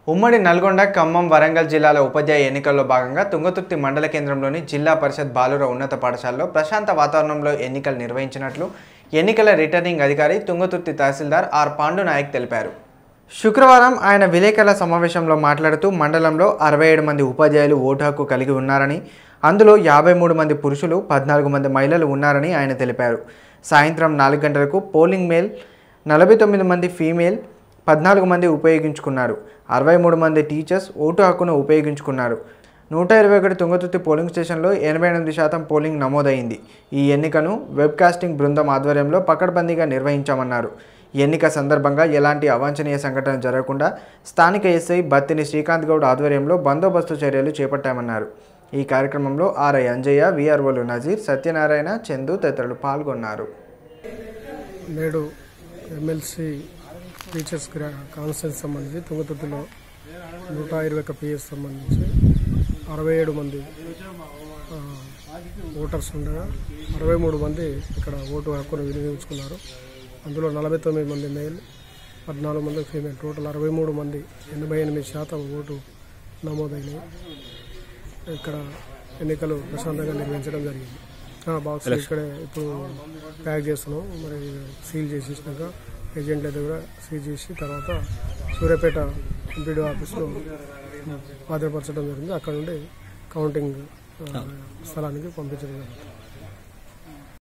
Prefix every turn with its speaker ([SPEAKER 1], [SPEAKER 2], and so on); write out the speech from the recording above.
[SPEAKER 1] ఉమ్మడి నల్గొండ ఖమ్మం వరంగల్ జిల్లాల ఉపాధ్యాయ ఎన్నికల్లో భాగంగా తుంగతుర్తి మండల కేంద్రంలోని జిల్లా పరిషత్ బాలుర ఉన్నత పాఠశాలలో ప్రశాంత వాతావరణంలో ఎన్నికలు నిర్వహించినట్లు ఎన్నికల రిటర్నింగ్ అధికారి తుంగతుర్తి తహసీల్దార్ ఆర్ పాండు నాయక్ తెలిపారు శుక్రవారం ఆయన విలేకరుల సమావేశంలో మాట్లాడుతూ మండలంలో అరవై ఏడు మంది ఉపాధ్యాయులు ఓటు హక్కు కలిగి ఉన్నారని అందులో యాభై మూడు మంది పురుషులు పద్నాలుగు మంది మహిళలు ఉన్నారని ఆయన తెలిపారు సాయంత్రం నాలుగు గంటలకు పోలింగ్ మేల్ నలభై తొమ్మిది మంది ఫీమేల్ పద్నాలుగు మంది ఉపయోగించుకున్నారు అరవై మూడు మంది టీచర్స్ ఓటు హక్కును ఉపయోగించుకున్నారు నూట ఇరవై ఒకటి తుంగతుర్తి పోలింగ్ స్టేషన్లో ఎనభై ఎనిమిది శాతం పోలింగ్ నమోదైంది ఈ ఎన్నికను వెబ్కాస్టింగ్ బృందం ఆధ్వర్యంలో పకడ్బందీగా నిర్వహించామన్నారు ఎన్నిక సందర్భంగా ఎలాంటి అవాంఛనీయ సంఘటన జరగకుండా స్థానిక ఎస్ఐ బత్తిని శ్రీకాంత్ గౌడ్ ఆధ్వర్యంలో బందోబస్తు చర్యలు చేపట్టామన్నారు ఈ కార్యక్రమంలో ఆర్ఐ అంజయ్య విఆర్ఓలు నజీర్ సత్యనారాయణ చందు తదితరులు పాల్గొన్నారు
[SPEAKER 2] నేడు ఎమ్మెల్సీ టీచర్స్ కాన్ఫరెన్స్ సంబంధించి తుంగతుర్తిలో నూట ఇరవై ఒక పిఎస్ సంబంధించి అరవై ఏడు మంది ఆ, ఓటర్స్ ఉండగా అరవై మూడు మంది ఇక్కడ ఓటు హక్కును వినియోగించుకున్నారు అందులో నలభై తొమ్మిది మంది మేల్ పద్నాలుగు మంది ఫీమేల్ టోటల్ అరవై మూడు మంది ఎనభై ఎనిమిది శాతం ఓటు నమోదైనవి ఇక్కడ ఎన్నికలు ప్రశాంతంగా నిర్వహించడం జరిగింది ఆ, బాక్స్ ఇక్కడే ఇప్పుడు ప్యాక్ చేస్తున్నాం మరి సీల్ చేసేసినాక ఏజెంట్ల దగ్గర సీల్ చేసి తర్వాత సూర్యాపేట ఎంపీడీ ఆఫీస్లో భద్రపరచడం జరిగింది అక్కడ నుండి కౌంటింగ్ ఆ, స్థలానికి పంపించడం జరుగుతుంది